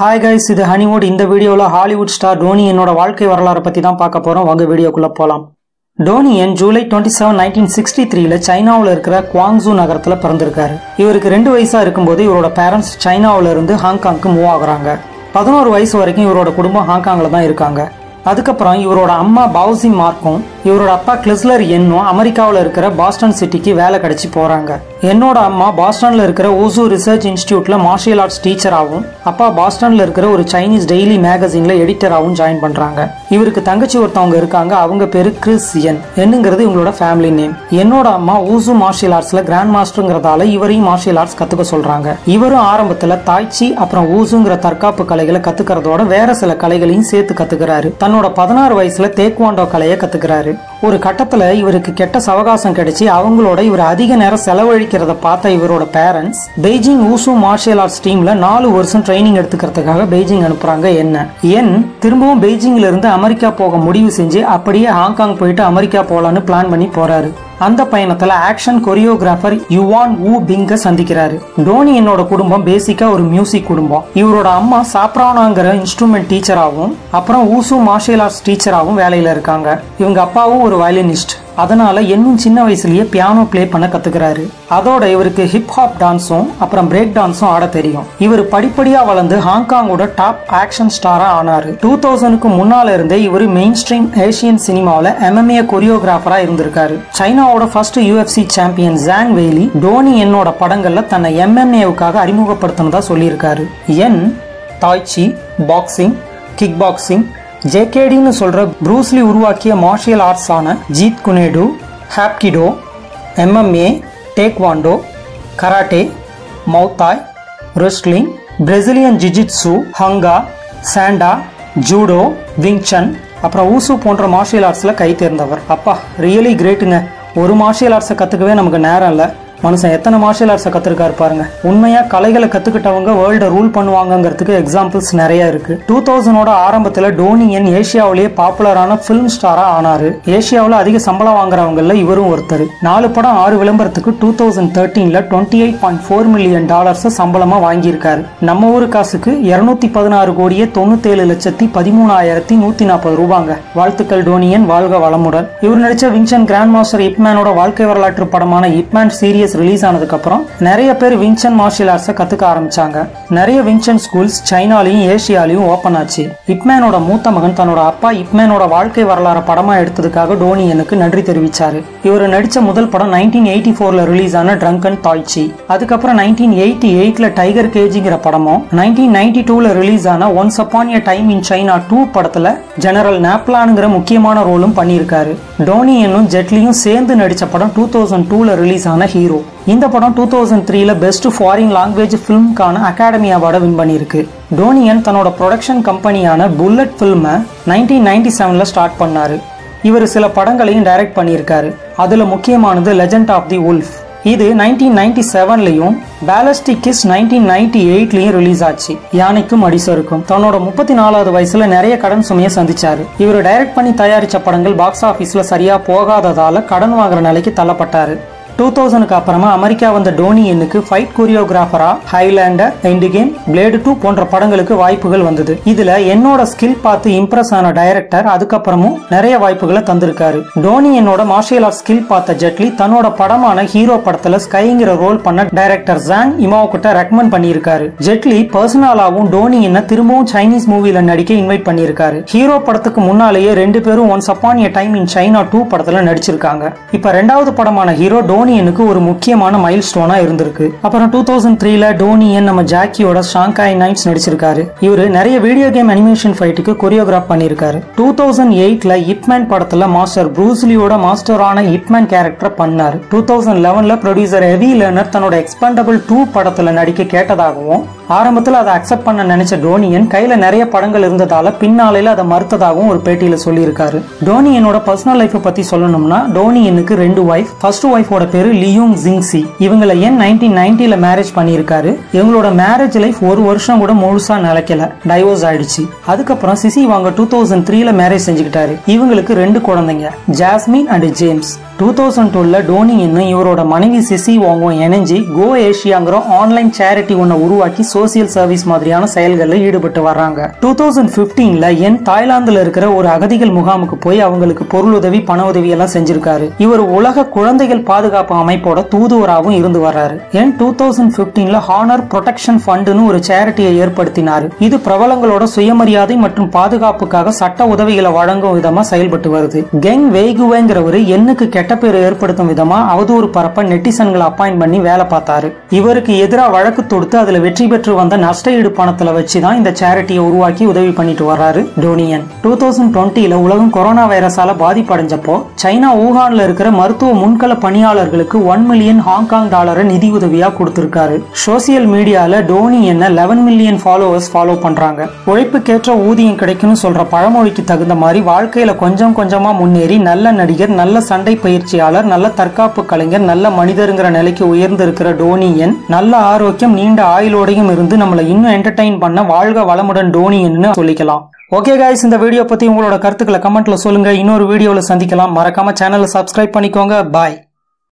hi guys இது Honeywood இந்த வீடியோவில் ஹாலிவுட் ஸ்டார் டோனி என்னோட வாழ்க்கை வரலாறை பற்றி தான் பார்க்க போகிறோம் வாங்க வீடியோக்குள்ளே போகலாம் Donnie Yen July twenty seven nineteen sixty த்ரீல சைனாவில் இருக்கிற குவாங்ஸூ நகரத்தில் பிறந்திருக்காரு இவருக்கு ரெண்டு வயசாக இருக்கும்போது இவரோட பேரண்ட்ஸ் சைனாவில் இருந்து ஹாங்காங்க்கு மூவ் ஆகுறாங்க பதினோரு வயசு வரைக்கும் இவரோட குடும்பம் ஹாங்காங்கில் தான் இருக்காங்க அதுக்கப்புறம் இவரோட அம்மா பவுசி மார்க்கும் இவரோட அப்பா கிளிஸ்லர் என்னும் அமெரிக்காவில் இருக்கிற பாஸ்டன் சிட்டிக்கு வேலை கிடைச்சி போறாங்க என்னோட அம்மா பாஸ்டன்ல இருக்கிற ஓசூ ரிசர்ச் இன்ஸ்டியூட்ல மார்ஷியல் ஆர்ட்ஸ் டீச்சராகவும் அப்பா பாஸ்டன்ல இருக்கிற ஒரு சைனீஸ் டெய்லி மேகசின்ல எடிட்டராகவும் ஜாயின் பண்றாங்க இவருக்கு தங்கச்சி ஒருத்தவங்க இருக்காங்க அவங்க பேரு கிறிஸ் என் என்னங்கிறது இவங்களோட ஃபேமிலி நேம் என்னோட அம்மா ஊசு மார்ஷியல் ஆர்ட்ஸ்ல கிராண்ட் மாஸ்டருங்கிறதால இவரையும் மார்ஷியல் ஆர்ட்ஸ் கத்துக்க சொல்றாங்க இவரும் ஆரம்பத்துல தாய்ச்சி அப்புறம் ஊசுங்கிற தற்காப்பு கலைகளை கத்துக்கிறதோட வேற சில கலைகளையும் சேர்த்து கத்துக்கிறாரு தன்னோட பதினாறு வயசுல தேக்வாண்டோ கலையை கத்துக்கிறாரு ஒரு கட்டத்துல இவருக்கு கெட்ட சவகாசம் கிடைச்சி அவங்களோட இவர் அதிக நேரம் செலவழிக்கிறத பார்த்த இவரோட parents Beijing wushu martial arts டீம்ல நாலு வருஷம் ட்ரைனிங் எடுத்துக்கிறதுக்காக பெய்ஜிங் அனுப்புறாங்க என்ன என் திரும்பவும் பெய்ஜிங்ல இருந்து அமெரிக்கா போக முடிவு செஞ்சு அப்படியே ஹாங்காங் போயிட்டு அமெரிக்கா போலான்னு பிளான் பண்ணி போறாரு அந்த பயணத்துல ஆக்ஷன் கொரியோகிராஃபர் யுவான் ஊ பிங்க சந்திக்கிறாரு டோனி என்னோட குடும்பம் பேசிக்கா ஒரு மியூசிக் குடும்பம் இவரோட அம்மா சாப்ரானாங்கிற இன்ஸ்ட்ருமெண்ட் டீச்சராகவும் அப்புறம் ஊசு மார்ஷியல் ஆர்ட்ஸ் டீச்சராகவும் வேலையில இருக்காங்க இவங்க அப்பாவும் ஒரு வயலினிஸ்ட் அதனால இன்னும் சின்ன வயசுலயே பியானோ ப்ளே பண்ண கத்துக்கிறாரு அதோட இவருக்கு ஹிப் ஹாப் டான்ஸும் அப்புறம் பிரேக் டான்ஸும் ஆட தெரியும் இவர் படிப்படியா வளர்ந்து ஹாங்காங்கோட டாப் ஆக்ஷன் ஸ்டாரா ஆனாரு டூ தௌசண்ட்க்கு முன்னால இருந்தே இவர் மெயின் ஸ்ட்ரீம் ஏசியன் சினிமாவில் எம்எம்ஏ கொரியோகிராஃபரா இருந்திருக்காரு சைனாவோட first UFC champion Zhang Weili Donnie என்னோட படங்கள்ல தன்னை எம்எம்ஏவுக்காக அறிமுகப்படுத்தினதா சொல்லியிருக்காரு என் தாய்ச்சி பாக்ஸிங் கிக் பாக்ஸிங் ஜேகேடின்னு சொல்ற ப்ரூஸ்லி உருவாக்கிய மார்ஷியல் ஆர்ட்ஸான Jeet Kune Do hapkido MMA taekwondo karate Muay Thai wrestling Brazilian jujitsu ஹங்கா சாண்டா ஜூடோ விங்சன் அப்புறம் ஊசு போன்ற மார்ஷியல் ஆர்ட்ஸில் கை தேர்ந்தவர் அப்பா ரியலி கிரேட்டுங்க ஒரு மார்ஷியல் ஆர்ட்ஸை கற்றுக்கவே நமக்கு நேரம் இல்லை மனுஷன் எத்தனை மார்ஷியல் ஆர்ட்ஸை கற்றுருக்காரு பாருங்க உண்மையா கலைகளை கற்றுக்கிட்டவங்க வேர்ல்டை ரூல் பண்ணுவாங்கங்கிறதுக்கு எக்ஸாம்பிள்ஸ் நிறைய இருக்கு டூ தௌசண்டோட ஆரம்பத்தில் டோனியன் ஏஷியாவிலேயே பாப்புலரான ஃபிலிம் ஸ்டாரா ஆனாரு ஏஷியாவில் அதிக சம்பளம் வாங்குறவங்கள இவரும் ஒருத்தர் நாலு படம் ஆறு விளம்பரத்துக்கு டூ தௌசண்ட் தேர்ட்டீன்ல twenty eight point four million dollars சம்பளமா வாங்கியிருக்காரு நம்ம ஊரு காசுக்கு இருநூத்தி பதினாறு கோடியே தொண்ணூத்தேழு லட்சத்தி பதிமூணாயிரத்தி நூத்தி நாற்பது ரூபாங்க வாழ்த்துக்கள் டோனியன் வாழ்க வளமுடன் இவர் நடிச்ச வின்சன் கிராண்ட் மாஸ்டர் இப்மேனோட வாழ்க்கை வரலாற்று படமான இப்மேன் சீரியஸ் ரிலீஸ் ஆனதுக்கு அப்புறம் நிறைய பேர் வின்சன் மார்ஷியல் ஆர்ட்ஸை கத்துக்க ஆரம்பிச்சாங்க நிறைய வின்சன் ஸ்கூல்ஸ் சைனாலையும் ஏசியாலையும் ஓபன் ஆச்சு இப்மேனோட மூத்த மகன் தன்னோட அப்பா இப்மேனோட வாழ்க்கை வரலாறு படமா எடுத்ததுக்காக டோனி எனக்கு நன்றி தெரிவிச்சாரு இவர் நடிச்ச முதல் படம் நைன்டீன் எயிட்டி ஃபோர்ல ரிலீஸ் ஆன ட்ரங்கன் தாய்ச்சி அதுக்கப்புறம் நைன்டீன் எயிட்டி எயிட்ல டைகர் கேஜிங்கிற படமும் நைன்டீன் நைன்டி டூல ரிலீஸ் ஆன once upon a time in China two படத்துல ஜெனரல் நேப்லானுங்கிற முக்கியமான ரோலும் பண்ணியிருக்காரு டோனி என்னும் ஜெட்லியும் சேர்ந்து நடிச்ச படம் டூ தௌசண்ட் டூல ரிலீஸ் ஆன ஹீரோ இந்த படம் டூ தௌசண்ட் த்ரீல பெஸ்ட் ஃபாரின் லாங்குவேஜ் ஃபிலிம்கான அகாடமி அவார்டை வின் பண்ணியிருக்கு டோனியன் தன்னோட ப்ரொடக்ஷன் கம்பெனியான புல்லட் ஃபில்மை நைன்டீன் நைன்டி செவன்ல ஸ்டார்ட் பண்ணாரு இவர் சில படங்களையும் டைரக்ட் பண்ணியிருக்காரு அதுல முக்கியமானது லெஜண்ட் ஆஃப் தி உல்ஃப் இது நைன்டீன் நைன்டி செவன்லையும் பேலஸ்டிக் கிஸ் நைன்டீன் நைன்டி எயிட்லயும் ரிலீஸ் ஆச்சு யானைக்கும் அடிசருக்கும் தன்னோட முப்பத்தி நாலாவது வயசுல நிறைய கடன் சுமையை சந்திச்சாரு இவர் டைரக்ட் பண்ணி தயாரிச்ச படங்கள் பாக்ஸ் ஆபீஸ்ல சரியா போகாததால கடன் வாங்குற நிலைக்கு தள்ளப்பட்டாரு டூ தௌசண்ட்க்கு அப்புறமா அமெரிக்கா வந்த டோனி எண்ணுக்கு ஃபைட் கொரியோகிராஃபரா Highlander endgame blade two போன்ற படங்களுக்கு வாய்ப்புகள் வந்தது இதுல என்னோட ஸ்கில் பார்த்து இம்ப்ரெஸ் ஆன டைரக்டர் அதுக்கப்புறமும் நிறைய வாய்ப்புகளை தந்திருக்காரு டோனி என்னோட மார்ஷியல் ஆர்ட் ஸ்கில் பார்த்த ஜெட்லி தன்னோட படமான ஹீரோ படத்துல ஸ்கைங்கிற ரோல் பண்ண டைரக்டர் ஜாங் இமாவ் கிட்ட ரெக்கமெண்ட் பண்ணியிருக்காரு ஜெட்லி பர்சனலாவும் டோனி என்ன திரும்பவும் சைனீஸ் மூவில நடிக்க இன்வைட் பண்ணியிருக்காரு ஹீரோ படத்துக்கு முன்னாலேயே ரெண்டு பேரும் once upon a time in China two படத்துல நடிச்சிருக்காங்க இப்ப ரெண்டாவது படமான ஹீரோ டோனியனுக்கு ஒரு முக்கியமான மைல் ஸ்டோனா இருந்திருக்கு அப்புறம் டூ தௌசண்ட் த்ரீல டோனியன் நம்ம ஜாக்கியோட ஷாங்காய் நைட்ஸ் நடிச்சிருக்காரு இவரு நிறைய வீடியோ கேம் அனிமேஷன் ஃபைட்டுக்கு கொரியோகிராஃப் பண்ணியிருக்காரு டூ தௌசண்ட் எயிட்ல இப்மேன் படத்துல மாஸ்டர் ப்ரூஸ்லியோட மாஸ்டரான இப்மேன் கேரக்டர் பண்ணாரு டூ தௌசண்ட் லெவன்ல ப்ரொடியூசர் ஹெவி லேர்னர் தன்னோட எக்ஸ்பெண்டபிள் டூ படத்துல நடிக்க கேட்டதாகவும் ஆரம்பத்துல அதை அக்செப்ட் பண்ண நினைச்ச டோனியன் கையில நிறைய படங்கள் இருந்ததால பின்னாலையில அதை மறுத்ததாகவும் ஒரு பேட்டியில சொல்லியிருக்காரு டோனியனோட பர்சனல் லைஃப் பத்தி சொல்லணும்னா டோனியனுக்கு ரெண்டு ஒய்ஃப் ஃபர்ஸ்ட் ஒய்ஃபோட பேரு லியூங் ஜிங்சி இவங்களை என் நைன்டீன் நைன்டில மேரேஜ் பண்ணியிருக்காரு இவங்களோட மேரேஜ் லைஃப் ஒரு வருஷம் கூட முழுசா நிலைக்கல டைவோர்ஸ் ஆயிடுச்சு அதுக்கப்புறம் சிசி வாங்க டூ தௌசண்ட் த்ரீல மேரேஜ் செஞ்சுக்கிட்டாரு இவங்களுக்கு ரெண்டு குழந்தைங்க Jasmine and James two thousand டுவெல்ல டோனி இன்னும் இவரோட மனைவி சிசி வாங்கும் இணைஞ்சு கோ ஏஷியாங்கிற ஆன்லைன் சேரிட்டி ஒன்றை உருவாக்கி சோசியல் சர்வீஸ் மாதிரியான செயல்களில் ஈடுபட்டு வர்றாங்க டூ தௌசண்ட் பிப்டீன்ல என் தாய்லாந்துல இருக்கிற ஒரு அகதிகள் முகாமுக்கு போய் அவங்களுக்கு பொருள் உதவி பண உதவி எல்லாம் செஞ்சிருக்காரு இவர் உலக குழந்தைகள் பாதுகாப்பு அமைப்போட தூதுவராகவும் இருந்து வர்றாரு என் டூ தௌசண்ட் பிப்டீன்ல ஹானர் ப்ரொடெக்ஷன் ஃபண்டுன்னு ஒரு சேரிட்டியை ஏற்படுத்தினார் இது பிரபலங்களோட சுயமரியாதை மற்றும் பாதுகாப்புக்காக சட்ட உதவிகளை வழங்கும் விதமா செயல்பட்டு வருது கெங் வேகுவேங்கிறவர் எண்ணுக்கு கெட்ட பேர் ஏற்படுத்தும் விதமா அவதூறு பரப்ப நெட்டிசன்களை அப்பாயிண்ட் பண்ணி வேலை பார்த்தாரு இவருக்கு எதிராக வழக்கு தொடுத்து அதுல வெற்றி பெற்று வந்த நஷ்ட ஈடு பணத்துல வச்சுதான் இந்த சேரிட்டியை உருவாக்கி உதவி பண்ணிட்டு வர்றாரு டோனியன் டூ தௌசண்ட் டுவெண்ட்டில உலகம் கொரோனா வைரஸால பாதிப்படைஞ்சப்போ சைனா ஊகான்ல இருக்கிற மருத்துவ முன்கள பணியாளர்களுக்கு ஒன் மில்லியன் ஹாங்காங் டாலரை நிதி உதவியா கொடுத்திருக்காரு சோசியல் மீடியால டோனி என்ன லெவன் மில்லியன் ஃபாலோவர்ஸ் ஃபாலோ பண்றாங்க உழைப்புக்கேற்ற ஊதியம் கிடைக்கும்னு சொல்ற பழமொழிக்கு தகுந்த மாதிரி வாழ்க்கையில கொஞ்சம் கொஞ்சமா முன்னேறி நல்ல நடிகர் நல்ல சண்டை பயிற்சியாளர் நல்ல தற்காப்பு கலைஞர் நல்ல மனிதருங்கிற நிலைக்கு உயர்ந்திருக்கிற டோனியன் நல்ல ஆரோக்கியம் நீண்ட ஆயுளோடையும் இருந்து நம்மளை இன்னும் என்டர்டைன் பண்ண வாழ்க வளமுடன் டோனியன்னு சொல்லிக்கலாம் ஓகே காய்ஸ் இந்த வீடியோ பத்தி உங்களோட கருத்துக்களை கமெண்ட்ல சொல்லுங்க இன்னொரு வீடியோல சந்திக்கலாம் மறக்காம சேனலை சப்ஸ்கிரைப் பண்ணிக்கோங்க பாய்